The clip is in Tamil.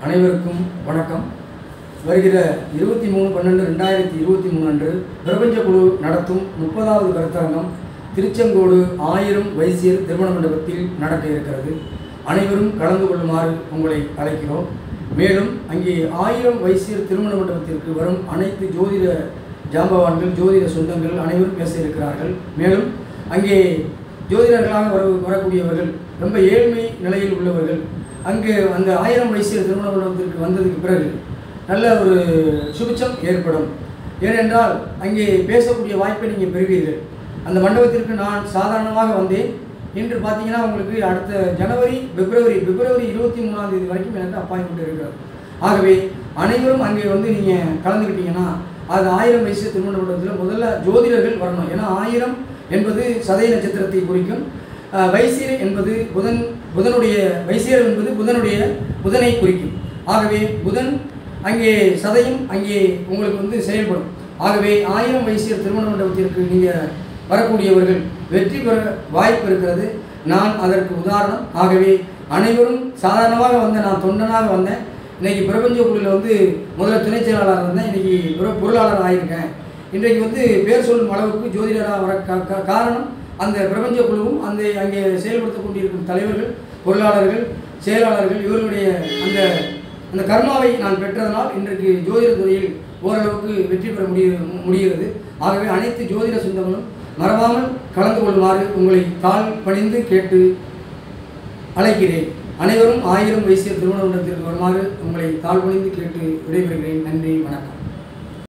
அனைவருக்கும் வணக்கம் வருகிற இருபத்தி மூணு பன்னெண்டு ரெண்டாயிரத்தி இருபத்தி மூணு அன்று பிரபஞ்ச குழு நடத்தும் முப்பதாவது கருத்தரங்கம் திருச்செங்கோடு ஆயிரம் வைசியர் திருமண மண்டபத்தில் நடக்க இருக்கிறது அனைவரும் கலந்து கொள்ளுமாறு உங்களை அழைக்கிறோம் மேலும் அங்கே ஆயிரம் வைசியர் திருமண மண்டபத்திற்கு வரும் அனைத்து ஜோதிட ஜாம்பவான்கள் ஜோதிட சொந்தங்கள் அனைவரும் பேச இருக்கிறார்கள் மேலும் அங்கே ஜோதிடர்களாக வர வரக்கூடியவர்கள் ரொம்ப ஏழ்மை நிலையில் உள்ளவர்கள் அங்கு அந்த ஆயிரம் வயசு திருமண மண்டபத்திற்கு வந்ததுக்கு பிறகு நல்ல ஒரு சுபிச்சம் ஏற்படும் ஏனென்றால் அங்கே பேசக்கூடிய வாய்ப்பை நீங்கள் பெறுவீர்கள் அந்த மண்டபத்திற்கு நான் சாதாரணமாக வந்தேன் இன்று பார்த்தீங்கன்னா உங்களுக்கு அடுத்த ஜனவரி பிப்ரவரி பிப்ரவரி இருபத்தி மூணாம் தேதி வரைக்கும் எனக்கு அப்பாயின்மெண்ட் இருக்கிறது ஆகவே அனைவரும் அங்கே வந்து நீங்கள் கலந்துக்கிட்டீங்கன்னா அது ஆயிரம் வயசு திருமண மண்டபத்தில் முதல்ல ஜோதிடர்கள் வரணும் ஏன்னா ஆயிரம் என்பது சதய நட்சத்திரத்தை குறிக்கும் அஹ், வைசியர் என்பது புதன் புதனுடைய வைசியர் என்பது புதனுடைய புதனை குறிக்கும் ஆகவே புதன் அங்கே சதையும் அங்கே உங்களுக்கு வந்து செயல்படும் ஆகவே ஆயிரம் வைசியர் திருமண மண்டபத்திற்கு நீங்கள் வரக்கூடியவர்கள் வெற்றி பெற வாய்ப்பு இருக்கிறது நான் அதற்கு உதாரணம் ஆகவே அனைவரும் சாதாரணமாக வந்த நான் தொண்டனாக வந்தேன் இன்னைக்கு பிரபஞ்ச குழுவில் வந்து முதல்ல துணை செயலாளர் இருந்தேன் இன்னைக்கு பொரு- பொருளாளர் ஆகியிருக்கேன் இன்றைக்கு வந்து பேர் சொல்லும் அளவுக்கு ஜோதிடராக வர கா- கா- காரணம் அந்த பிரபஞ்ச குழுவும் அந்த அங்கே செயல்படுத்திக் கொண்டிருக்கும் தலைவர்கள் பொருளாளர்கள் செயலாளர்கள் இவர்களுடைய அந்த அந்த கர்மாவை நான் பெற்றதனால் இன்றைக்கு ஜோதிட துறையில் ஓரளவுக்கு வெற்றி பெற முடிய முடிகிறது ஆகவே அனைத்து ஜோதிட சொந்தங்களும் மறவாமல் கலந்து கொள்ளுமாறு உங்களை தாழ் பணிந்து கேட்டு அழைக்கிறேன் அனைவரும் ஆயிரம் வயசில் திருமண மண்டபத்திற்கு வருமாறு உங்களை தாழ்வணிந்து கேட்டு விடைபெறுகிறேன் நன்றி வணக்கம்